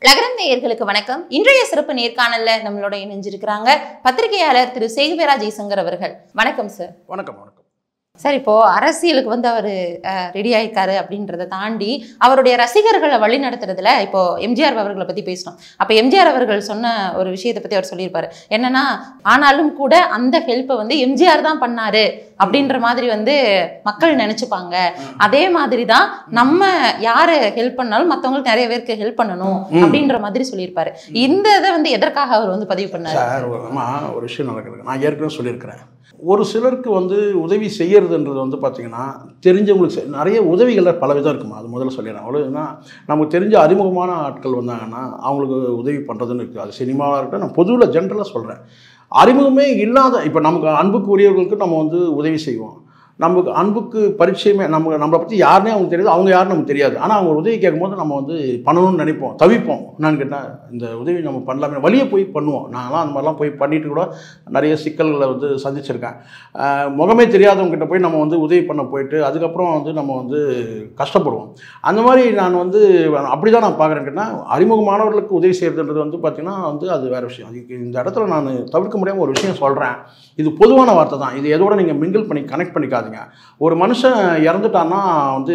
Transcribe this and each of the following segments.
லகரம் நேயர்களுக்கு வணக்கம் இன்றைய சிறப்பு நேர்காணல்ல நம்மளோட இணைஞ்சிருக்கிறாங்க பத்திரிகையாளர் திரு சேகுவேரா ஜெய்சங்கர் அவர்கள் வணக்கம் சார் வணக்கம் வணக்கம் சார் இப்போ அரசியலுக்கு வந்து அவர் ரெடி ஆயிருக்காரு அப்படின்றத தாண்டி அவருடைய ரசிகர்களை வழி நடத்துறதுல இப்போ எம்ஜிஆர் அவர்களை பத்தி பேசணும் அப்ப எம்ஜிஆர் அவர்கள் சொன்ன ஒரு விஷயத்தை பத்தி அவர் சொல்லியிருப்பாரு என்னன்னா ஆனாலும் கூட அந்த ஹெல்ப்பை வந்து எம்ஜிஆர் தான் பண்ணாரு அப்படின்ற மாதிரி வந்து மக்கள் நினைச்சுப்பாங்க அதே மாதிரி தான் நம்ம யாரு ஹெல்ப் பண்ணாலும் மத்தவங்களுக்கு நிறைய பேருக்கு ஹெல்ப் பண்ணணும் அப்படின்ற மாதிரி சொல்லியிருப்பாரு இந்த இதை வந்து எதற்காக அவர் வந்து பதிவு பண்ணாரு சார் ஒரு அம்மா ஒரு விஷயம் நடக்குது நான் ஏற்கனவே சொல்லியிருக்கிறேன் ஒரு சிலருக்கு வந்து உதவி செய்யறதுன்றது வந்து பார்த்திங்கன்னா தெரிஞ்சவங்களுக்கு செய்- நிறைய உதவிகளில் பல விதம் இருக்குமா அது முதல்ல சொல்லிடுறேன் அவ்வளோன்னா நமக்கு தெரிஞ்ச அறிமுகமான ஆட்கள் வந்தாங்கன்னா அவங்களுக்கு உதவி பண்ணுறதுன்னு இருக்குது அது சினிமாவாக இருக்கட்டும் நான் பொதுவில் ஜென்ரலாக சொல்கிறேன் அறிமுகமே இல்லாத இப்போ நமக்கு அன்புக்குரியவர்களுக்கு நம்ம வந்து உதவி செய்வோம் நமக்கு அன்புக்கு பரிச்சயமே நம்ம நம்மளை பற்றி யாருனே அவங்க தெரியாது அவங்க யாருன்னு நமக்கு தெரியாது ஆனால் அவங்க உதவி கேட்கும்போது நம்ம வந்து பண்ணணும்னு நினைப்போம் தவிப்போம் என்னன்னு கேட்டால் இந்த உதவி நம்ம பண்ணலாமே வழியே போய் பண்ணுவோம் நான்லாம் அந்த மாதிரிலாம் போய் பண்ணிட்டு கூட நிறைய சிக்கல்களை வந்து சந்திச்சிருக்கேன் ஆஹ் முகமே தெரியாதவங்க கிட்ட போய் நம்ம வந்து உதவி பண்ண போயிட்டு அதுக்கப்புறம் வந்து நம்ம வந்து கஷ்டப்படுவோம் அந்த மாதிரி நான் வந்து அப்படி தான் நான் பார்க்குறேன் கேட்டால் அறிமுகமானவர்களுக்கு உதவி செய்கிறதுன்றது வந்து பார்த்திங்கன்னா வந்து அது வேறு விஷயம் அதுக்கு இந்த இடத்துல நான் தவிர்க்க முடியாமல் ஒரு விஷயம் சொல்கிறேன் இது பொதுவான வார்த்தை தான் இது எதோட நீங்கள் மிங்கிள் பண்ணி கனெக்ட் பண்ணிக்காதீங்க ஒரு மனுஷன் இறந்துட்டான்னா வந்து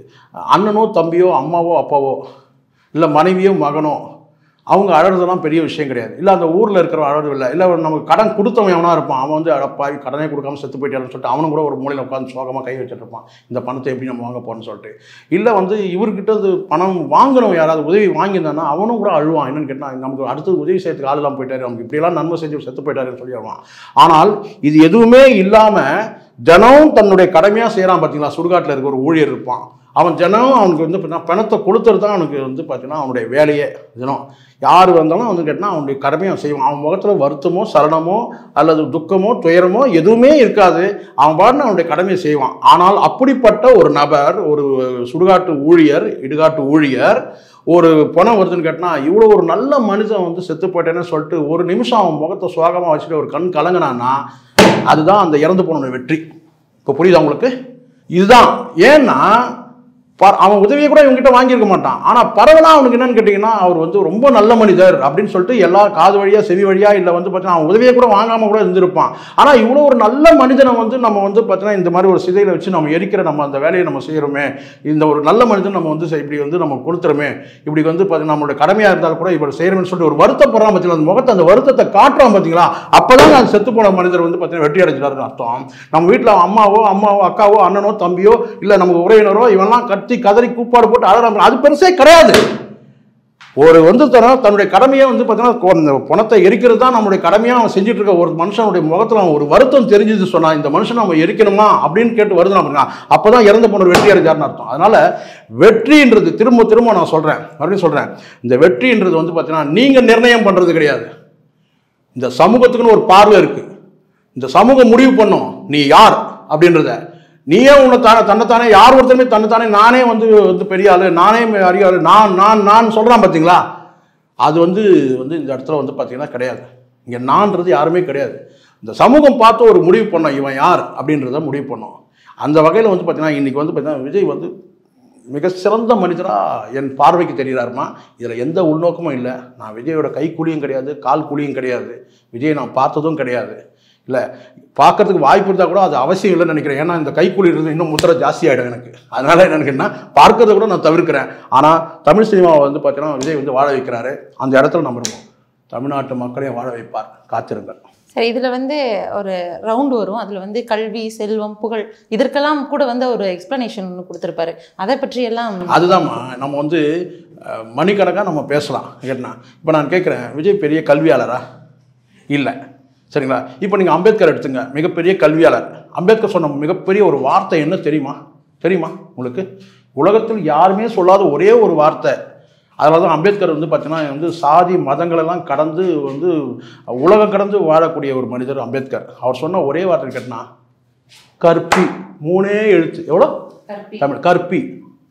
அண்ணனோ தம்பியோ அம்மாவோ அப்பாவோ இல்லை மனைவியோ மகனோ அவங்க அழறதெல்லாம் பெரிய விஷயம் கிடையாது இல்லை அந்த ஊரில் இருக்கிற அழறது இல்லை இல்லை நமக்கு கடன் கொடுத்தவன் எவனா இருப்பான் அவன் வந்து அடப்பாவி கடனே கொடுக்காம செத்து போயிட்டாருன்னு சொல்லிட்டு அவனும் கூட ஒரு மூலையில் உட்காந்து சோகமாக கை வச்சுட்டு இருப்பான் இந்த பணத்தை எப்படி நம்ம வாங்க போறோம்னு சொல்லிட்டு இல்லை வந்து இவர்கிட்ட இது பணம் வாங்கினவன் யாராவது உதவி வாங்கியிருந்தானா அவனும் கூட அழுவான் என்னன்னு கேட்டால் நமக்கு அடுத்து உதவி செய்யறதுக்கு ஆள் இல்லாமல் போயிட்டாரு நமக்கு இப்படியெல்லாம் நன்மை செஞ்சு செத்து போயிட்டாருன்னு சொல்லி அழுவான் ஆனால் இது எதுவுமே இல்லாமல் தினம் தன்னுடைய கடமையாக செய்கிறான் பார்த்தீங்களா சுடுகாட்டில் இருக்க ஒரு ஊழியர் இருப்பான் அவன் தினம் அவனுக்கு வந்து பார்த்தீங்கன்னா பணத்தை கொடுத்துட்டு தான் அவனுக்கு வந்து பார்த்தீங்கன்னா அவனுடைய வேலையே தினம் யார் வந்தாலும் வந்து கேட்டால் அவனுடைய கடமையை அவன் செய்வான் அவன் முகத்தில் வருத்தமோ சலனமோ அல்லது துக்கமோ துயரமோ எதுவுமே இருக்காது அவன் பாட்டுன்னு அவனுடைய கடமையை செய்வான் ஆனால் அப்படிப்பட்ட ஒரு நபர் ஒரு சுடுகாட்டு ஊழியர் இடுகாட்டு ஊழியர் ஒரு பணம் வருதுன்னு கேட்டால் இவ்வளோ ஒரு நல்ல மனுஷன் வந்து செத்து போயிட்டேன்னு சொல்லிட்டு ஒரு நிமிஷம் அவன் முகத்தை சோகமாக வச்சுட்டு ஒரு கண் கலங்கினான்னா அதுதான் அந்த இறந்து போனவனுடைய வெற்றி இப்போ புரியுதா உங்களுக்கு இதுதான் ஏன்னா ப- அவன் உதவியை கூட இவங்ககிட்ட வாங்கியிருக்க மாட்டான் ஆனால் பரவலாக அவனுக்கு என்னன்னு கேட்டிங்கன்னா அவர் வந்து ரொம்ப நல்ல மனிதர் அப்படின்னு சொல்லிட்டு எல்லா காது வழியாக செவி வழியாக இல்லை வந்து பார்த்தீங்கன்னா அவன் உதவியை கூட வாங்காமல் கூட இருந்திருப்பான் ஆனால் இவ்வளோ ஒரு நல்ல மனிதனை வந்து நம்ம வந்து பார்த்தீங்கன்னா இந்த மாதிரி ஒரு சிதையில் வச்சு நம்ம எரிக்கிற நம்ம அந்த வேலையை நம்ம செய்கிறோமே இந்த ஒரு நல்ல மனிதன் நம்ம வந்து செ- இப்படி வந்து நம்ம கொடுத்துறோமே இப்படி வந்து பார்த்தீங்கன்னா நம்மளோட கடமையாக இருந்தாலும் கூட இவர் செய்கிறோம்னு சொல்லிட்டு ஒரு வருத்தப்படுறான் பார்த்தீங்களா அந்த முகத்தை அந்த வருத்தத்தை காட்டுறான் பார்த்தீங்களா அப்போதான் அந்த செத்து போன மனிதர் வந்து பார்த்தீங்கன்னா வெற்றி அடைஞ்சிட்டாருன்னு அர்த்தம் நம்ம வீட்டில் அம்மாவோ அம்மாவோ அக்காவோ அண்ணனோ தம்பியோ இல்லை நமக்கு உறவினரோ இவன்லாம் கத்தி கதறி கூப்பாடு போட்டு அழறாங்க அது பெருசே கிடையாது ஒரு வந்து தரம் தன்னுடைய கடமையை வந்து பார்த்தீங்கன்னா இந்த பணத்தை எரிக்கிறது தான் நம்முடைய கடமையாக அவன் செஞ்சுட்டு இருக்க ஒரு மனுஷனுடைய முகத்தில் அவன் ஒரு வருத்தம் தெரிஞ்சது சொன்னா இந்த மனுஷனை அவன் எரிக்கணுமா அப்படின்னு கேட்டு வருது அப்படின்னா அப்போ தான் இறந்து போன வெற்றி அடைஞ்சார்னு அர்த்தம் அதனால வெற்றின்றது திரும்ப திரும்ப நான் சொல்கிறேன் மறுபடியும் சொல்கிறேன் இந்த வெற்றின்றது வந்து பார்த்தீங்கன்னா நீங்கள் நிர்ணயம் பண்ணுறது கிடையாது இந்த சமூகத்துக்குன்னு ஒரு பார்வை இருக்கு இந்த சமூகம் முடிவு பண்ணும் நீ யார் அப்படின்றத நீயே உன்னை தானே தன்னைத்தானே யார் ஒருத்தருமே தன்னைத்தானே நானே வந்து வந்து பெரிய ஆளு நானே அறிய ஆளு நான் நான் நான் சொல்கிறான் பார்த்தீங்களா அது வந்து வந்து இந்த இடத்துல வந்து பார்த்தீங்கன்னா கிடையாது இங்கே நான்றது யாருமே கிடையாது இந்த சமூகம் பார்த்து ஒரு முடிவு பண்ணோம் இவன் யார் அப்படின்றத முடிவு பண்ணோம் அந்த வகையில் வந்து பார்த்தீங்கன்னா இன்றைக்கி வந்து பார்த்தீங்கன்னா விஜய் வந்து மிக சிறந்த மனிதராக என் பார்வைக்கு தெரிகிறாருமா இதில் எந்த உள்நோக்கமும் இல்லை நான் விஜயோட கை கூலியும் கிடையாது கால் கூலியும் கிடையாது விஜயை நான் பார்த்ததும் கிடையாது இல்லை பார்க்கறதுக்கு வாய்ப்பு இருந்தால் கூட அது அவசியம் இல்லைன்னு நினைக்கிறேன் ஏன்னா இந்த கைக்கூலி இருந்து இன்னும் முத்திரை ஜாஸ்தி ஆகிடும் எனக்கு அதனால என்ன நினைக்கிறேன்னா பார்க்கறத கூட நான் தவிர்க்கிறேன் ஆனால் தமிழ் சினிமாவை வந்து பார்த்தீங்கன்னா விஜய் வந்து வாழ வைக்கிறாரு அந்த இடத்துல நம்ம இருப்போம் தமிழ்நாட்டு மக்களையும் வாழ வைப்பார் காத்திருங்கள் சரி இதுல வந்து ஒரு ரவுண்ட் வரும் அதுல வந்து கல்வி செல்வம் புகழ் இதற்கெல்லாம் கூட வந்து ஒரு எக்ஸ்பிளனேஷன் ஒன்று கொடுத்துருப்பாரு அதை பற்றி எல்லாம் அதுதான்மா நம்ம வந்து அஹ், மணிக்கணக்காக நம்ம பேசலாம் என்ன இப்போ நான் கேட்குறேன் விஜய் பெரிய கல்வியாளரா இல்லை சரிங்களா இப்போ நீங்கள் அம்பேத்கர் எடுத்துங்க மிகப்பெரிய கல்வியாளர் அம்பேத்கர் சொன்ன மிகப்பெரிய ஒரு வார்த்தை என்ன தெரியுமா தெரியுமா உங்களுக்கு உலகத்தில் யாருமே சொல்லாத ஒரே ஒரு வார்த்தை அதனால தான் அம்பேத்கர் வந்து பார்த்தீங்கன்னா வந்து சாதி மதங்களெல்லாம் கடந்து வந்து உலகம் கடந்து வாழக்கூடிய ஒரு மனிதர் அம்பேத்கர் அவர் சொன்ன ஒரே வார்த்தை கேட்டனா கற்பி மூணே எழுத்து எவ்வளோ கற்பி தமிழ் கற்பி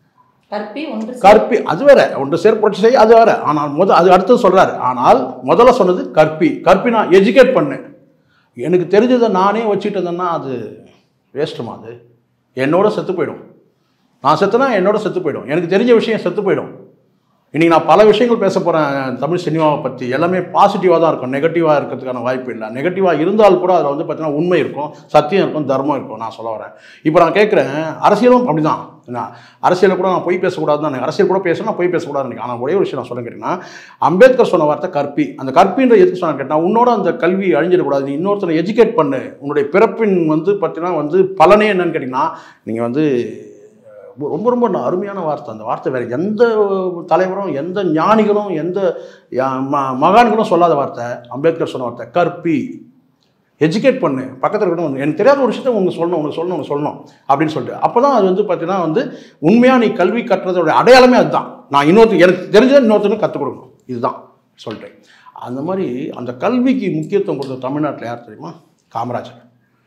கற்பி ஒன்று கற்பி அது வேற ஒன்று சேர் புரட்சி செய்ய அது வேற ஆனால் முத அது அடுத்து சொல்றாரு ஆனால் முதல்ல சொன்னது கற்பி கற்பி நான் எஜுகேட் பண்ணேன் எனக்கு தெரிஞ்சதை நானே வச்சுட்டு இருந்தேன்னா அது வேஸ்ட்டுமா அது என்னோட செத்து போயிடும் நான் செத்துனா என்னோட செத்து போயிடும் எனக்கு தெரிஞ்ச விஷயம் செத்து போயிடும் இன்னைக்கு நான் பல விஷயங்கள் பேச போகிறேன் தமிழ் சினிமாவை பற்றி எல்லாமே பாசிட்டிவாக தான் இருக்கும் நெகட்டிவாக இருக்கிறதுக்கான வாய்ப்பு இல்லை நெகட்டிவாக இருந்தால் கூட அதில் வந்து பார்த்தீங்கன்னா உண்மை இருக்கும் சத்தியம் இருக்கும் தர்மம் இருக்கும் நான் சொல்ல வரேன் இப்போ நான் கேட்குறேன் அரசியலும் அப்படி தான் என்ன அரசியலில் கூட நான் பொய் பேசக்கூடாது தான் அரசியல் கூட பேசணும் பொய் பேசக்கூடாதுன்னு நினைக்கிறேன் ஆனால் ஒரே ஒரு விஷயம் நான் சொல்ல கேட்டிங்கன்னா அம்பேத்கர் சொன்ன வார்த்தை கற்பி அந்த கற்பின்ற எதுக்கு சொன்ன கேட்டால் உன்னோட அந்த கல்வி அழிஞ்சிடக்கூடாது நீ இன்னொருத்தனை எஜுகேட் பண்ணு உன்னுடைய பிறப்பின் வந்து பார்த்தீங்கன்னா வந்து பலனே என்னன்னு கேட்டிங்கன்னா நீங்கள் வந்து ரொம்ப ரொம்ப ந- அருமையான வார்த்தை அந்த வார்த்தை வேறு எந்த தலைவரும் எந்த ஞானிகளும் எந்த யா- ம- மகான்களும் சொல்லாத வார்த்தை அம்பேத்கர் சொன்ன வார்த்தை கற்பி எஜுகேட் பண்ணு பக்கத்தில் இருக்கணும் எனக்கு தெரியாத ஒரு விஷயத்தை உங்களுக்கு சொல்லணும் உங்களுக்கு சொல்லணும் உங்களுக்கு சொல்லணும் அப்படின்னு சொல்லிட்டு அப்போ தான் அது வந்து பார்த்தீங்கன்னா வந்து உண்மையாக நீ கல்வி கட்டுறதோட அடையாளமே அதுதான் நான் இன்னொருத்தர் எனக்கு தெரிஞ்சதை இன்னொருத்தருக்கு கற்றுக் கொடுக்கணும் இதுதான் சொல்லிட்டேன் அந்த மாதிரி அந்த கல்விக்கு முக்கியத்துவம் கொடுத்த தமிழ்நாட்டில் யார் தெரியுமா காமராஜர்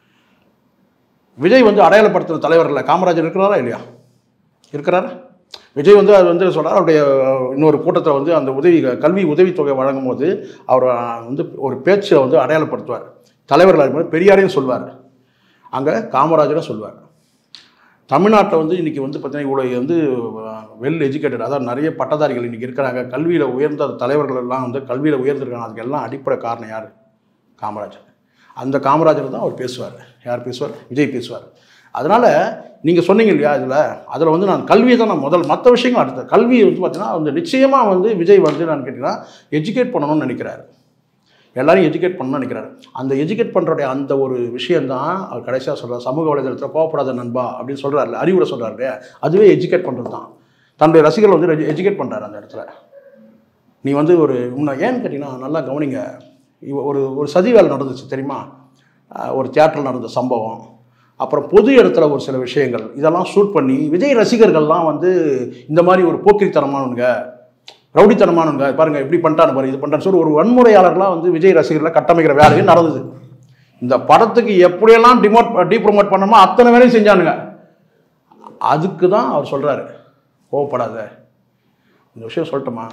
விஜய் வந்து அடையாளப்படுத்துகிற தலைவரில் காமராஜர் இருக்கிறாரா இல்லையா இருக்கிறாரா விஜய் வந்து அது வந்து சொல்கிறார் அவருடைய இன்னொரு கூட்டத்தில் வந்து அந்த உதவி கல்வி உதவித்தொகை வழங்கும் போது அவர் வந்து ஒரு பேச்சை வந்து அடையாளப்படுத்துவார் தலைவர்கள் இருக்கும்போது பெரியாரையும் சொல்வார் அங்கே காமராஜரும் சொல்வார் தமிழ்நாட்டில் வந்து இன்றைக்கி வந்து பார்த்தீங்கன்னா இவ்வளோ வந்து வெல் எஜுகேட்டட் அதாவது நிறைய பட்டதாரிகள் இன்றைக்கி இருக்கிறாங்க கல்வியில் உயர்ந்த தலைவர்கள் எல்லாம் வந்து கல்வியில் உயர்ந்திருக்காங்க அதுக்கெல்லாம் அடிப்படை காரணம் யார் காமராஜர் அந்த காமராஜர் தான் அவர் பேசுவார் யார் பேசுவார் விஜய் பேசுவார் அதனால் நீங்கள் சொன்னீங்க இல்லையா இதில் அதில் வந்து நான் கல்வியை தான் நான் முதல் மற்ற விஷயங்கள் அடுத்த கல்வி வந்து பார்த்தீங்கன்னா வந்து நிச்சயமாக வந்து விஜய் வந்து நான் கேட்டிங்கன்னா எஜுகேட் பண்ணணும்னு நினைக்கிறாரு எல்லாரையும் எஜுகேட் பண்ணணும்னு நினைக்கிறாரு அந்த எஜுகேட் பண்ணுறோடைய அந்த ஒரு விஷயந்தான் அவர் கடைசியாக சொல்கிறார் சமூக வலைதளத்தில் கோவப்படாத நண்பா அப்படின்னு சொல்கிறாருல அறிவுரை சொல்கிறாரு இல்லையா அதுவே எஜுகேட் பண்ணுறது தான் தன்னுடைய ரசிகர்கள் வந்து எஜுகேட் பண்ணுறாரு அந்த இடத்துல நீ வந்து ஒரு முன்ன ஏன்னு கேட்டிங்கன்னா நல்லா கவனிங்க இவ- ஒரு ஒரு சதி வேலை நடந்துச்சு தெரியுமா அஹ் ஒரு தியேட்டரில் நடந்த சம்பவம் அப்புறம் பொது இடத்துல ஒரு சில விஷயங்கள் இதெல்லாம் ஷூட் பண்ணி விஜய் ரசிகர்கள்லாம் வந்து இந்த மாதிரி ஒரு போக்கிரித்தனமானவங்க ரவுடித்தனமானவங்க பாருங்க இப்படி பண்ணிட்டானு பாருங்க இது பண்ணிட்டான்னு சொல்லி ஒரு வன்முறையாளர்லாம் வந்து விஜய் ரசிகர்களை கட்டமைக்கிற வேலையும் நடந்தது இந்த படத்துக்கு எப்படியெல்லாம் டிமோட் டீ ப்ரொமோட் பண்ணணுமோ அத்தனை வேலையும் செஞ்சானுங்க அதுக்கு தான் அவர் சொல்கிறாரு கோவப்படாத இந்த விஷயம் சொல்லட்டுமா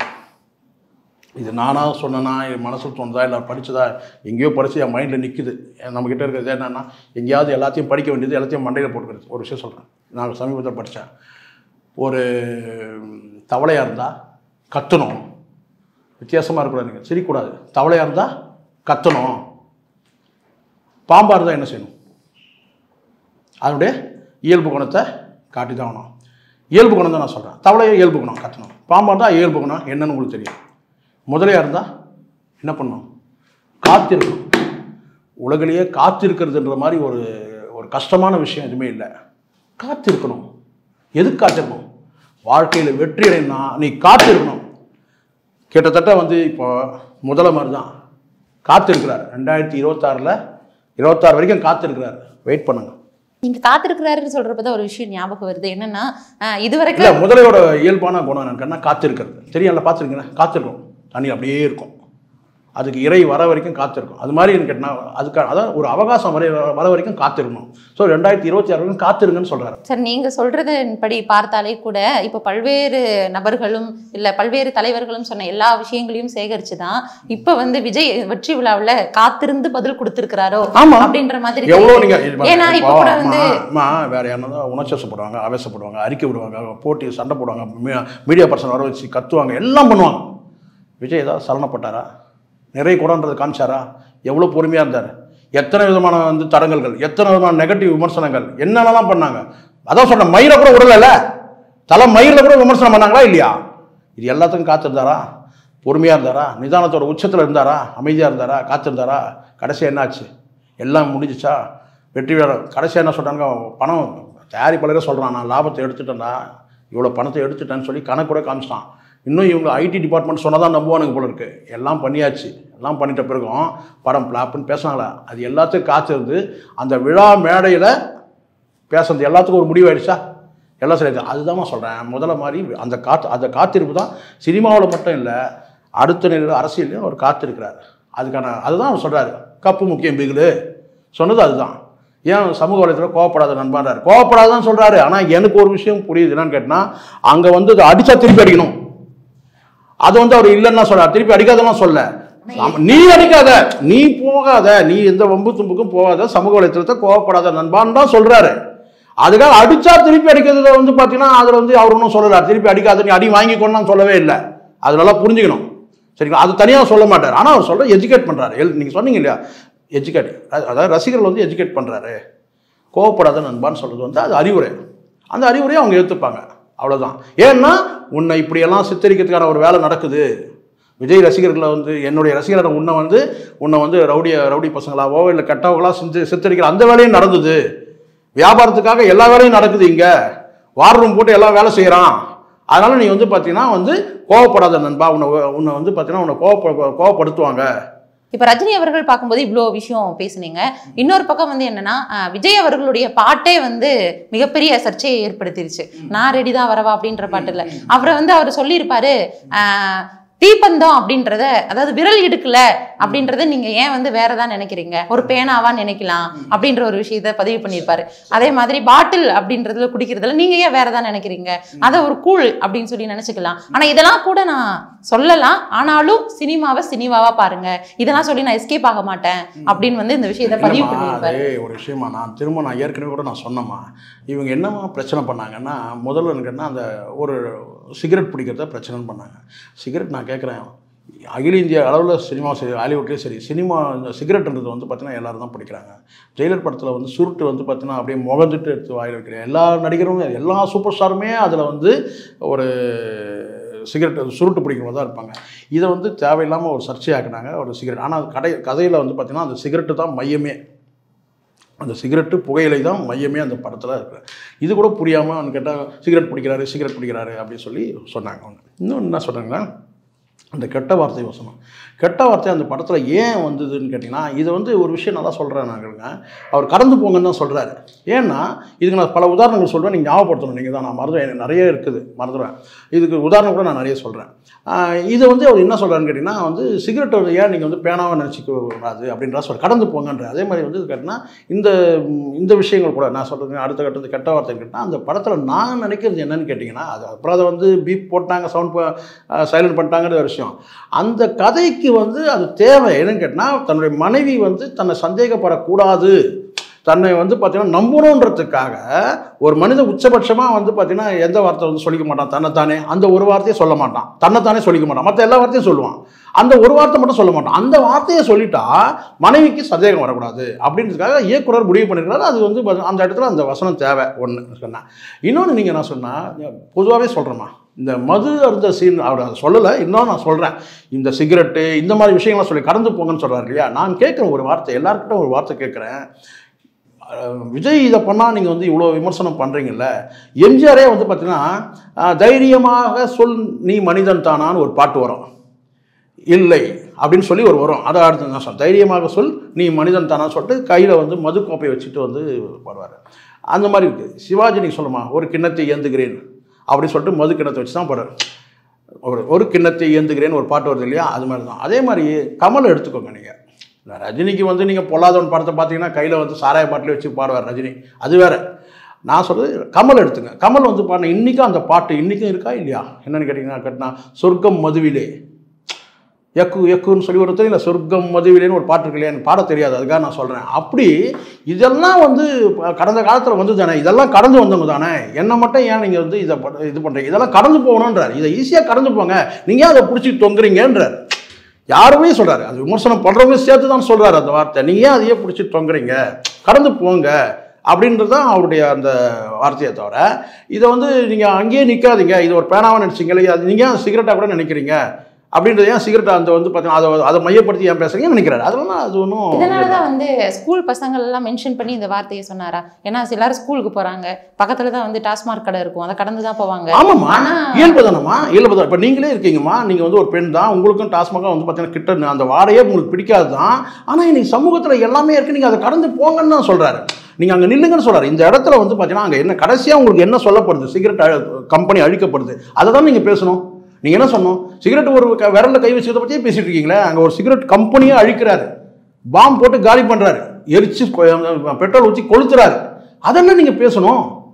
இது நானாக சொன்னேனா என் மனசுல தோணுதா இல்லை படிச்சதா எங்கேயோ படிச்சு என் மைண்டில் நிற்குது நம்மக்கிட்ட இருக்கிறது என்னென்னா எங்கேயாவது எல்லாத்தையும் படிக்க வேண்டியது எல்லாத்தையும் மண்டையில் போட்டுக்கிறது ஒரு விஷயம் சொல்கிறேன் நான் சமீபத்தில் படித்தேன் ஒரு தவளையாக இருந்தால் கத்தணும் வித்தியாசமாக இருக்கக்கூடாது நீங்கள் சிரிக்கக்கூடாது தவளையாக இருந்தால் கத்தணும் பாம்பாக இருந்தால் என்ன செய்யணும் அதனுடைய இயல்பு குணத்தை காட்டி தான் ஆகணும் இயல்பு குணம் தான் நான் சொல்கிறேன் தவளையை இயல்பு குணம் கத்தணும் பாம்பாக இருந்தால் இயல்பு குணம் என்னன்னு உங்களுக்கு தெரியும் முதலையாக இருந்தால் என்ன பண்ணணும் காத்திருக்கணும் உலகிலேயே காத்திருக்கிறதுன்ற மாதிரி ஒரு ஒரு கஷ்டமான விஷயம் எதுவுமே இல்லை காத்திருக்கணும் எதுக்கு காத்திருக்கணும் வாழ்க்கையில் வெற்றி அடையணும்னா நீ காத்திருக்கணும் கிட்டத்தட்ட வந்து இப்போ முதல மாதிரி தான் காத்திருக்கிறார் ரெண்டாயிரத்தி இருபத்தாறில் இருபத்தாறு வரைக்கும் காத்திருக்கிறார் வெயிட் பண்ணுங்க நீங்க காத்திருக்கிறாருன்னு சொல்றப்பதான் ஒரு விஷயம் ஞாபகம் வருது என்னன்னா அஹ், இல்லை இதுவரைக்கும் முதலையோட இயல்பான குணம் என்னன்னா காத்திருக்கிறது தெரியும்ல பார்த்துருக்கீங்களா காத்திருக்கும் தண்ணி அப்படியே இருக்கும் அதுக்கு இறை வர வரைக்கும் காத்திருக்கும் அது மாதிரி கேட்டால் அதுக்கு அதான் ஒரு அவகாசம் வரை வர வரைக்கும் காத்திருக்கணும் ஸோ ரெண்டாயிரத்தி இருபத்தி ஆறு வரைக்கும் காத்திருங்கன்னு சொல்கிறாரு சார் நீங்க சொல்றதன்படி பார்த்தாலே கூட இப்போ பல்வேறு நபர்களும் இல்ல பல்வேறு தலைவர்களும் சொன்ன எல்லா விஷயங்களையும் சேகரிச்சு தான் இப்போ வந்து விஜய் வெற்றி விழாவுல காத்திருந்து பதில் கொடுத்திருக்கிறாரோ ஆமா. அப்படின்ற மாதிரி எவ்வளோ தெரியுது. நீங்கள் ஏன்னா இப்போ கூட வந்து அம்மா வேற யாருன்னா உணர்ச்சப்படுவாங்க ஆவேசப்படுவாங்க அறிக்கை விடுவாங்க போட்டி சண்டை போடுவாங்க மீடியா பர்சன் வர வச்சு கத்துவாங்க எல்லாம் பண்ணுவாங்க விஜய் ஏதாவது சலனப்பட்டாரா நிறைய குடன்றது காமிச்சாரா எவ்வளோ பொறுமையாக இருந்தார் எத்தனை விதமான வந்து தடங்கல்கள் எத்தனை விதமான நெகட்டிவ் விமர்சனங்கள் என்னென்னலாம் பண்ணாங்க அதான் சொன்னேன் மயிரை கூட விடலைல்ல தலை மயிரில் கூட விமர்சனம் பண்ணாங்களா இல்லையா இது எல்லாத்துக்கும் காத்திருந்தாரா பொறுமையாக இருந்தாரா நிதானத்தோட உச்சத்தில் இருந்தாரா அமைதியாக இருந்தாரா காத்திருந்தாரா கடைசியாக என்னாச்சு எல்லாம் முடிஞ்சிச்சா வெற்றி வீரர் கடைசியாக என்ன சொல்கிறாங்க பணம் தயாரிப்பாளரே சொல்கிறான் நான் லாபத்தை எடுத்துட்டேன்டா இவ்வளோ பணத்தை எடுத்துட்டேன்னு சொல்லி கணக்கு கூட காமிச்சிட்டான் இன்னும் இவங்க ஐடி டிபார்ட்மெண்ட் சொன்னால் தான் நம்புவானுங்க போல இருக்கு எல்லாம் பண்ணியாச்சு எல்லாம் பண்ணிட்ட பிறகும் படம் பிளாப்னு பேசுனாங்களா அது எல்லாத்துக்கும் காத்திருந்து அந்த விழா மேடையில் பேசுறது எல்லாத்துக்கும் ஒரு முடிவாயிடுச்சா எல்லாம் சரி அதுதான் சொல்கிறேன் முதல்ல மாதிரி அந்த காத்து அந்த காத்திருப்பு தான் சினிமாவில் மட்டும் இல்லை அடுத்த நிலையில் அரசியலையும் அவர் காத்திருக்கிறார் அதுக்கான அதுதான் அவர் சொல்கிறாரு கப்பு முக்கியம் பிகுலு சொன்னது அதுதான் ஏன் சமூக வலைத்தளத்தில் கோவப்படாத நண்பான்றார் கோவப்படாதன்னு சொல்கிறாரு ஆனால் எனக்கு ஒரு விஷயம் புரியுது என்னன்னு கேட்டால் அங்கே வந்து அதை அடித்தா திருப்பி அடிக்கணும் அது வந்து அவர் இல்லைன்னா சொல்றார் திருப்பி அடிக்காதெல்லாம் சொல்ல ஆமா, நீ அடிக்காத நீ போகாத நீ எந்த வம்பு தும்புக்கும் போகாத சமூக வலைத்தளத்தை கோவப்படாத நண்பான்னு தான் சொல்றாரு அதுக்காக அடிச்சா திருப்பி அடிக்கிறதுல வந்து பார்த்தீங்கன்னா அதில் வந்து அவர் ஒன்றும் சொல்லல திருப்பி அடிக்காத நீ அடி வாங்கிக்கொண்டு சொல்லவே இல்லை அது நல்லா புரிஞ்சுக்கணும் சரிங்களா அது தனியாக சொல்ல மாட்டார் ஆனால் அவர் சொல்ற எஜுகேட் பண்ணுறாரு எல் நீங்கள் சொன்னீங்க இல்லையா எஜுகேட் அதாவது ரசிகர்கள் வந்து எஜுகேட் பண்ணுறாரு கோவப்படாத நண்பான்னு சொல்கிறது வந்து அது அறிவுரை அந்த அறிவுரையை அவங்க ஏற்றுப்பாங்க அவ்வளோதான் ஏன்னா உன்னை இப்படியெல்லாம் சித்தரிக்கிறதுக்கான ஒரு வேலை நடக்குது விஜய் ரசிகர்களை வந்து என்னுடைய ரசிகர்கள் உன்னை வந்து உன்னை வந்து ரவுடிய ரவுடி பசங்களாவோ இல்லை கெட்டவங்களா சிந்து சித்தரிக்கிற அந்த வேலையும் நடந்தது வியாபாரத்துக்காக எல்லா வேலையும் நடக்குது இங்கே வார் ரூம் போட்டு எல்லாம் வேலை செய்கிறான் அதனால நீ வந்து பார்த்தீங்கன்னா வந்து கோவப்படாத நண்பா உன்னை உன்னை வந்து பார்த்தீங்கன்னா உன்னை கோவப்ப கோவப்படுத்துவாங்க இப்ப ரஜினி அவர்கள் பார்க்கும்போது இவ்வளோ விஷயம் பேசுனீங்க இன்னொரு பக்கம் வந்து என்னன்னா அஹ், விஜய் அவர்களுடைய பாட்டே வந்து மிகப்பெரிய சர்ச்சையை ஏற்படுத்திருச்சு நான் ரெடி தான் வரவா அப்படின்ற பாட்டுல அவரை வந்து அவர் சொல்லியிருப்பாரு அஹ், தீப்பந்தம் அப்படின்றத அதாவது விரல் இடுக்கல அப்படின்றத நீங்க ஏன் வந்து வேறதா நினைக்கிறீங்க ஒரு பேனாவா நினைக்கலாம் அப்படின்ற ஒரு விஷயத்த பதிவு பண்ணியிருப்பாரு அதே மாதிரி பாட்டில் அப்படின்றதுல குடிக்கிறதுல நீங்க ஏன் வேறதா நினைக்கிறீங்க அதை ஒரு கூழ் அப்படின்னு சொல்லி நினைச்சுக்கலாம் ஆனா இதெல்லாம் கூட நான் சொல்லலாம் ஆனாலும் சினிமாவை சினிமாவா பாருங்க இதெல்லாம் சொல்லி நான் எஸ்கேப் ஆக மாட்டேன் அப்படின்னு வந்து இந்த விஷயத்த பதிவு இல்லைம்மா, பண்ணியிருப்பாரு அது ஒரு விஷயமா நான் திரும்ப நான் ஏற்கனவே கூட நான் சொன்னேம்மா இவங்க என்னம்மா பிரச்சனை பண்ணாங்கன்னா முதல்ல எனக்குன்னா அந்த ஒரு சிகரெட் பிடிக்கிறத பிரச்சனைன்னு பண்ணாங்க சிகரெட் நான் கேட்குறேன் அகில இந்திய அளவில் சினிமா சரி ஹாலிவுட்லேயும் சரி சினிமா இந்த சிகரெட்ன்றது வந்து பார்த்தீங்கன்னா எல்லாரும் தான் பிடிக்கிறாங்க ஜெயிலர் படத்தில் வந்து சுருட்டு வந்து பார்த்தீங்கன்னா அப்படியே முகந்துட்டு எடுத்து வாயில் வைக்கிறேன் எல்லா நடிகரும் எல்லா சூப்பர் ஸ்டாருமே அதில் வந்து ஒரு சிகரெட் சுருட்டு பிடிக்கிறவங்க தான் இருப்பாங்க இதை வந்து தேவையில்லாமல் ஒரு சர்ச்சையாக்குனாங்க ஒரு சிகரெட் ஆனால் கடை கதையில் வந்து பார்த்தீங்கன்னா அந்த சிகரெட்டு தான் மையமே அந்த சிகரெட்டு புகையிலை தான் மையமே அந்த படத்தில் இருக்கு இது கூட புரியாமல் அவனு கேட்டால் சிகரெட் பிடிக்கிறாரு சிகரெட் பிடிக்கிறாரு அப்படின்னு சொல்லி சொன்னாங்க அவங்க இன்னொன்று என்ன சொன்னாங்கன்னா அந்த கெட்ட வார்த்தை வசனம் கெட்ட வார்த்தை அந்த படத்தில் ஏன் வந்ததுன்னு கேட்டிங்கன்னா இது வந்து ஒரு விஷயம் நல்லா சொல்கிறேன் நாங்கள்ங்க அவர் கடந்து போங்கன்னு தான் சொல்கிறாரு ஏன்னா இதுக்கு நான் பல உதாரணங்கள் சொல்கிறேன் நீங்கள் ஞாபகப்படுத்தணும் நீங்கள் தான் நான் மறந்துடுவேன் எனக்கு நிறைய இருக்குது மறந்துடுவேன் இதுக்கு உதாரணம் கூட நான் நிறைய சொல்கிறேன் இது வந்து அவர் என்ன சொல்கிறாருன்னு கேட்டிங்கன்னா வந்து சிகரெட் வந்து ஏன் நீங்கள் வந்து பேனாவை நினச்சிக்க கூடாது அப்படின்றா சொல்ற கடந்து போங்கன்ற அதே மாதிரி வந்து கேட்டிங்கன்னா இந்த ம், இந்த விஷயங்கள் கூட நான் சொல்கிறது அடுத்த கட்டத்து கெட்ட வார்த்தை கேட்டால் அந்த படத்தில் நான் நினைக்கிறது என்னன்னு கேட்டிங்கன்னா அது அப்புறம் அதை வந்து பீப் போட்டாங்க சவுண்ட் சைலண்ட் பண்ணிட்டாங்கிற ஒரு விஷயம் அந்த கதைக்கு வந்து அது தேவை என்னன்னு கேட்டால் தன்னுடைய மனைவி வந்து தன்னை சந்தேகப்படக்கூடாது தன்னை வந்து பார்த்தீங்கன்னா நம்பணுன்றதுக்காக ஒரு மனித உச்சபட்சமாக வந்து பார்த்தீங்கன்னா எந்த வார்த்தை வந்து சொல்லிக்க மாட்டான் தன்னைத்தானே அந்த ஒரு வார்த்தையை சொல்ல மாட்டான் தன்னைத்தானே சொல்லிக்க மாட்டான் மற்ற எல்லா வார்த்தையும் சொல்லுவான் அந்த ஒரு வார்த்தை மட்டும் சொல்ல மாட்டான் அந்த வார்த்தையை சொல்லிட்டா மனைவிக்கு சந்தேகம் வரக்கூடாது அப்படின்றதுக்காக இயக்குனர் முடிவு பண்ணிருக்காரு அது வந்து பாத்தீங்கன்னா அந்த இடத்துல அந்த வசனம் தேவை ஒன்று சொன்னேன் இன்னொன்று நீங்கள் நான் சொன்னால் பொதுவாகவே சொல்கிறேம்மா இந்த மது அருந்த சீன் அவர் அதை சொல்லலை இன்னும் நான் சொல்கிறேன் இந்த சிகரெட்டு இந்த மாதிரி விஷயங்கள்லாம் சொல்லி கடந்து போங்கன்னு சொல்கிறார் இல்லையா நான் கேட்குறேன் ஒரு வார்த்தை எல்லாருக்கிட்ட ஒரு வார்த்தை கேட்குறேன் அஹ் விஜய் இதை பண்ணால் நீங்கள் வந்து இவ்வளோ விமர்சனம் பண்ணுறீங்கல்ல எம்ஜிஆரே வந்து பார்த்தீங்கன்னா அஹ், தைரியமாக சொல் நீ மனிதன் தானான்னு ஒரு பாட்டு வரும் இல்லை அப்படின்னு சொல்லி ஒரு வரும் அதை அடுத்து நான் சொல் தைரியமாக சொல் நீ மனிதன் தானா சொல்லிட்டு கையில் வந்து மது கோப்பையை வச்சுட்டு வந்து பாடுவார் அந்த மாதிரி இருக்குது சிவாஜி நீங்கள் சொல்லுமா ஒரு கிண்ணத்தை ஏந்துகிறேன் அப்படின்னு சொல்லிட்டு மது கிண்ணத்தை வச்சு தான் பாடுறார் ஒரு ஒரு கிண்ணத்தை ஏந்துகிறேன்னு ஒரு பாட்டு வருது இல்லையா அது மாதிரி தான் அதே மாதிரி கமல் எடுத்துக்கோங்க நீங்கள் ரஜினிக்கு வந்து நீங்கள் பொல்லாதவன் படத்தை பார்த்தீங்கன்னா கையில் வந்து சாராய பாட்டில் வச்சு பாடுவார் ரஜினி அது வேற நான் சொல்கிறது கமல் எடுத்துங்க கமல் வந்து பாடின இன்றைக்கும் அந்த பாட்டு இன்றைக்கும் இருக்கா இல்லையா என்னன்னு கேட்டிங்கன்னா கேட்டினா சொர்க்கம் மதுவிலே எக்கு எக்குன்னு சொல்லி ஒருத்தர் இல்லை சொர்க்கம் மதுவிலேன்னு ஒரு பாட்டு இருக்கு இல்லையா எனக்கு பாட தெரியாது அதுக்காக நான் சொல்கிறேன் அப்படி இதெல்லாம் வந்து ப- கடந்த காலத்தில் வந்து தானே இதெல்லாம் கடந்து வந்தவங்க தானே என்ன மட்டும் ஏன் நீங்கள் வந்து இதை ப- இது பண்ணுறீங்க இதெல்லாம் கடந்து போகணுன்றார் இதை ஈஸியாக கடந்து போங்க நீங்கள் ஏன் அதை பிடிச்சி தொங்குறீங்கன்றார் யாருமே சொல்கிறாரு அது விமர்சனம் பண்ணுறவங்க சேர்த்து தான் சொல்கிறாரு அந்த வார்த்தை நீங்கள் ஏன் அதையே பிடிச்சி தொங்குறீங்க கடந்து போங்க அப்படின்றது தான் அவருடைய அந்த வார்த்தையை தவிர இதை வந்து நீங்கள் அங்கேயே நிற்காதீங்க இது ஒரு பேனாவாக நினச்சிங்களே அது நீங்கள் ஏன் சிகரெட்டாக கூட நினைக்கிறீங்க அப்படின்றது ஏன் சிகரெட் அந்த வந்து பார்த்தீங்கன்னா அதை அதை மையப்படுத்தி ஏன் பேசுறீங்கன்னு நினைக்கிறாரு அதெல்லாம் அது ஒன்றும் இதனாலதான் வந்து ஸ்கூல் பசங்கள் எல்லாம் மென்ஷன் பண்ணி இந்த வார்த்தையை சொன்னாரா ஏன்னா எல்லாரும் ஸ்கூலுக்கு போறாங்க பக்கத்துல தான் வந்து டாஸ்மார்க் கடை இருக்கும் அதை கடந்து தான் போவாங்க ஆமாம்மா ஆனா இயல்பு தானம்மா இயல்பு தான் இப்போ நீங்களே இருக்கீங்கம்மா நீங்கள் வந்து ஒரு பெண் தான் உங்களுக்கும் டாஸ்மாக வந்து பார்த்தீங்கன்னா கிட்ட அந்த வாடையே உங்களுக்கு பிடிக்காது தான் ஆனால் இன்னைக்கு சமூகத்தில் எல்லாமே இருக்குது நீங்கள் அதை கடந்து போங்கன்னு தான் சொல்கிறாரு நீங்கள் அங்கே நில்லுங்கன்னு சொல்கிறாரு இந்த இடத்துல வந்து பார்த்தீங்கன்னா அங்கே என்ன கடைசியாக உங்களுக்கு என்ன சொல்லப்படுது சிகரெட் கம்பெனி அழிக்கப்படுது அதை தான் நீங்கள் பேசணும் நீங்கள் என்ன சொன்னோம் சிகரெட் ஒரு க- விரல்ல கை வச்சுக்கிறத பற்றியே பேசிட்டு இருக்கீங்களே அங்கே ஒரு சிகரெட் கம்பெனியே அழிக்கிறாரு பாம் போட்டு காலி பண்ணுறாரு எரிச்சு கொ- பெட்ரோல் ஊற்றி கொளுத்துறாரு அதெல்லாம் நீங்கள் பேசணும்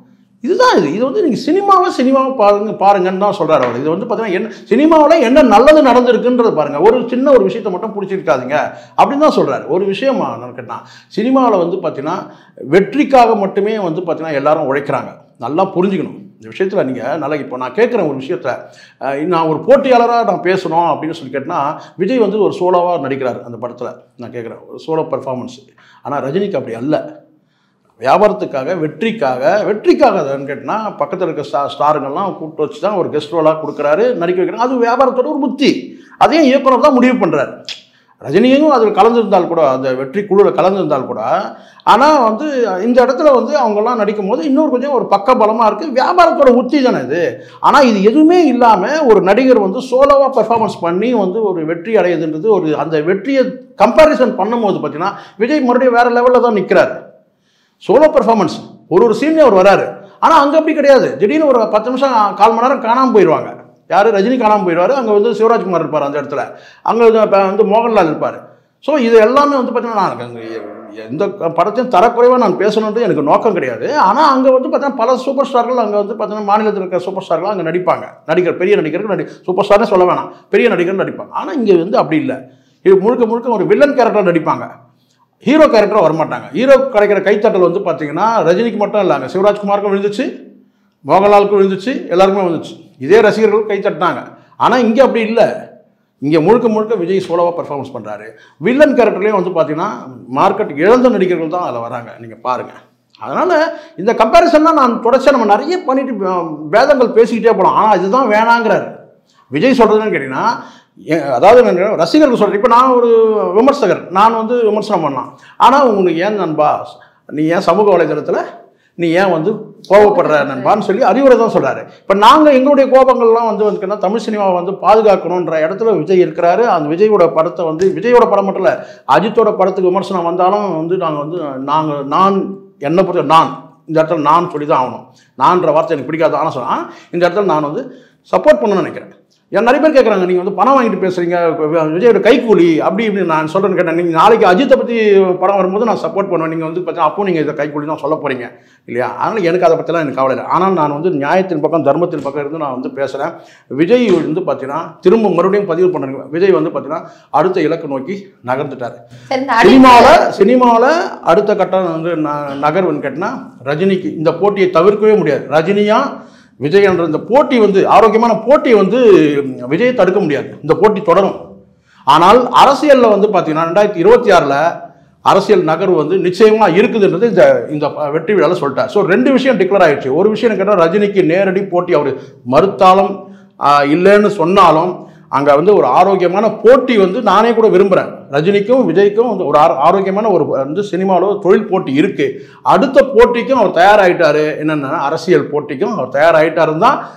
இதுதான் இது இது வந்து நீங்கள் சினிமாவை சினிமாவை பாருங்க பாருங்கன்னு தான் சொல்கிறார் அவர் இது வந்து பார்த்தீங்கன்னா என்ன சினிமாவில் என்ன நல்லது நடந்திருக்குன்றது பாருங்கள் ஒரு சின்ன ஒரு விஷயத்தை மட்டும் பிடிச்சிருக்காதீங்க அப்படின்னு தான் சொல்கிறார் ஒரு விஷயமா கேட்டால் சினிமாவில் வந்து பார்த்தீங்கன்னா வெற்றிக்காக மட்டுமே வந்து பார்த்தீங்கன்னா எல்லாரும் உழைக்கிறாங்க நல்லா புரிஞ்சுக்கணும் இந்த விஷயத்தில் நீங்கள் நல்லா இப்போ நான் கேட்குறேன் ஒரு விஷயத்த அஹ், நான் ஒரு போட்டியாளராக நான் பேசணும் அப்படின்னு சொல்லி கேட்டேன்னா விஜய் வந்து ஒரு சோலோவாக நடிக்கிறார் அந்த படத்தில் நான் கேட்குறேன் ஒரு சோலோ பர்ஃபார்மன்ஸ் ஆனால் ரஜினிக்கு அப்படி அல்ல வியாபாரத்துக்காக வெற்றிக்காக வெற்றிக்காக அதுன்னு கேட்டால் பக்கத்தில் இருக்க ஸ்டா ஸ்டாருங்கள்லாம் கூப்பிட்டு வச்சு தான் ஒரு கெஸ்ட் ரோலாக கொடுக்குறாரு நடிக்க வைக்கிறாங்க அது வியாபாரத்தோட ஒரு புத்தி அதையும் இயக்குனர் தான் முடிவு பண்ணுறாரு ரஜினியும் அதில் கலந்துருந்தால் கூட அந்த வெற்றி குழுவில் கலந்துருந்தால் கூட ஆனால் வந்து இந்த இடத்துல வந்து அவங்கெல்லாம் நடிக்கும் போது இன்னொரு கொஞ்சம் ஒரு பக்க பலமாக இருக்குது வியாபாரத்தோட உத்தி தானே இது ஆனால் இது எதுவுமே இல்லாமல் ஒரு நடிகர் வந்து சோலோவாக பெர்ஃபார்மன்ஸ் பண்ணி வந்து ஒரு வெற்றி அடையுதுன்றது ஒரு அந்த வெற்றியை கம்பேரிசன் பண்ணும்போது பார்த்தீங்கன்னா விஜய் மறுபடியும் வேறு லெவலில் தான் நிற்கிறாரு சோலோ பெர்ஃபார்மன்ஸ் ஒரு ஒரு சீன்லேயும் அவர் வராரு ஆனால் அங்கே அப்படி கிடையாது திடீர்னு ஒரு பத்து நிமிஷம் கால் மணி நேரம் காணாமல் போயிடுவாங்க யார் ரஜினி காணாமல் போயிடுவார் அங்கே வந்து சிவராஜ்குமார் இருப்பார் அந்த இடத்துல அங்கே வந்து இப்ப வந்து மோகன்லால் இருப்பார் ஸோ இது எல்லாமே வந்து பார்த்தீங்கன்னா நான் அங்க எந்த படத்தையும் தரக்குறைவாக நான் பேசணுன்றது எனக்கு நோக்கம் கிடையாது ஆனால் அங்கே வந்து பார்த்தீங்கன்னா பல சூப்பர் ஸ்டார்கள் அங்கே வந்து பார்த்தீங்கன்னா மாநிலத்தில் இருக்கிற சூப்பர் ஸ்டார்கள் அங்கே நடிப்பாங்க நடிகர் பெரிய நடிகர்கள் நடி சூப்பர் ஸ்டார்னே சொல்ல வேணாம் பெரிய நடிகர் நடிப்பாங்க ஆனால் இங்கே வந்து அப்படி இல்லை இது முழுக்க முழுக்க ஒரு வில்லன் கேரக்டர் நடிப்பாங்க ஹீரோ கேரக்டராக வரமாட்டாங்க ஹீரோ கிடைக்கிற கைத்தட்டல் வந்து பார்த்தீங்கன்னா ரஜினிக்கு மட்டும் இல்லைங்க சிவராஜ்குமாருக்கும் விழுந்துச்சு மோகன்லாலுக்கும் விழுந்துச்சு எல்லாருக்குமே விழுந்துச்சு இதே ரசிகர்கள் கை தட்டினாங்க ஆனால் இங்கே அப்படி இல்லை இங்கே முழுக்க முழுக்க விஜய் சோலோவாக பெர்ஃபார்மன்ஸ் பண்ணுறாரு வில்லன் கேரக்டர்லேயும் வந்து பார்த்தீங்கன்னா மார்க்கெட் இழந்த நடிகர்கள் தான் அதில் வராங்க நீங்கள் பாருங்கள் அதனால் இந்த கம்பேரிசன் தான் நான் தொடர்ச்சியாக நம்ம நிறைய பண்ணிட்டு அஹ், வேதங்கள் பேசிக்கிட்டே போகலாம் ஆனால் இதுதான் வேணாங்கிறாரு விஜய் சொல்கிறதுன்னு கேட்டிங்கன்னா ஏ- அதாவது நான் ரசிகர்கள் சொல்கிறேன் இப்போ நான் ஒரு விமர்சகர் நான் வந்து விமர்சனம் பண்ணலாம் ஆனால் உங்களுக்கு ஏன் நண்பா நீ ஏன் சமூக வலைதளத்தில் நீ ஏன் வந்து கோபப்படுற நண்பான்னு சொல்லி அறிவுரை தான் சொல்கிறாரு இப்போ நாங்கள் எங்களுடைய கோபங்கள்லாம் வந்து வந்துன்னா தமிழ் சினிமாவை வந்து பாதுகாக்கணுன்ற இடத்துல விஜய் இருக்கிறாரு அந்த விஜயோட படத்தை வந்து விஜயோட படம் மட்டும் இல்லை அஜித்தோட படத்துக்கு விமர்சனம் வந்தாலும் வந்து நாங்கள் வந்து நாங்கள் நான் என்னை பொறுத்த நான் இந்த இடத்துல நான் சொல்லி தான் ஆகணும் நான்ற வார்த்தை எனக்கு பிடிக்காது ஆனால் சொன்னா இந்த இடத்துல நான் வந்து சப்போர்ட் பண்ணணும்னு நினைக்கிறேன் ஏன் நிறைய பேர் கேட்குறாங்க நீங்கள் வந்து பணம் வாங்கிட்டு பேசுகிறீங்க விஜயோட கைக்கூலி அப்படி இப்படி நான் சொல்கிறேன்னு கேட்டேன் நீங்கள் நாளைக்கு அஜித்தை பற்றி படம் வரும்போது நான் சப்போர்ட் பண்ணுவேன் நீங்கள் வந்து பார்த்தீங்கன்னா அப்போ நீங்கள் இதை கைக்கூலி தான் சொல்ல போகிறீங்க இல்லையா அதனால் எனக்கு அதை பற்றிலாம் எனக்கு கவலை இல்லை ஆனால் நான் வந்து நியாயத்தின் பக்கம் தர்மத்தின் பக்கம் இருந்து நான் வந்து பேசுகிறேன் விஜய் வந்து பார்த்தீங்கன்னா திரும்ப மறுபடியும் பதிவு பண்ணுறேன் விஜய் வந்து பார்த்தீங்கன்னா அடுத்த இலக்கு நோக்கி நகர்ந்துட்டார் சரி இந்த அடி சினிமாவில் சினிமாவில் அடுத்த கட்டம் வந்து ந- நகர்வுன்னு கேட்டினா ரஜினிக்கு இந்த போட்டியை தவிர்க்கவே முடியாது ரஜினியா விஜய் என்ற இந்த போட்டி வந்து ஆரோக்கியமான போட்டியை வந்து விஜயை தடுக்க முடியாது இந்த போட்டி தொடரும் ஆனால் அரசியலில் வந்து பார்த்தீங்கன்னா ரெண்டாயிரத்தி இருபத்தி ஆறில் அரசியல் நகர்வு வந்து நிச்சயமாக இருக்குதுன்றது இந்த இந்த வெற்றி விழாவில் சொல்லிட்டார் ஸோ ரெண்டு விஷயம் டிக்ளேர் ஆயிடுச்சு ஒரு விஷயம் கேட்டால் ரஜினிக்கு நேரடி போட்டி அவர் மறுத்தாலும் ஆஹ், இல்லைன்னு சொன்னாலும் அங்கே வந்து ஒரு ஆரோக்கியமான போட்டி வந்து நானே கூட விரும்புகிறேன் ரஜினிக்கும் விஜய்க்கும் வந்து ஒரு ஆரோ- ஆரோக்கியமான ஒரு வந்து சினிமாவில் ஒரு தொழில் போட்டி இருக்குது அடுத்த போட்டிக்கும் அவர் தயாராகிட்டாரு என்னென்னா அரசியல் போட்டிக்கும் அவர் தயாராகிட்டாருன்னு தான்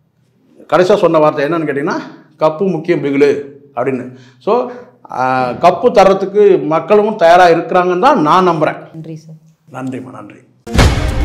கடைசியாக சொன்ன வார்த்தை என்னன்னு கேட்டிங்கன்னா கப்பு முக்கியம் பிகிலு அப்படின்னு ஸோ கப்பு தர்றதுக்கு மக்களும் தயாராக இருக்கிறாங்கன்னு தான் நான் நம்புகிறேன் நன்றி சார் நன்றிம்மா நன்றி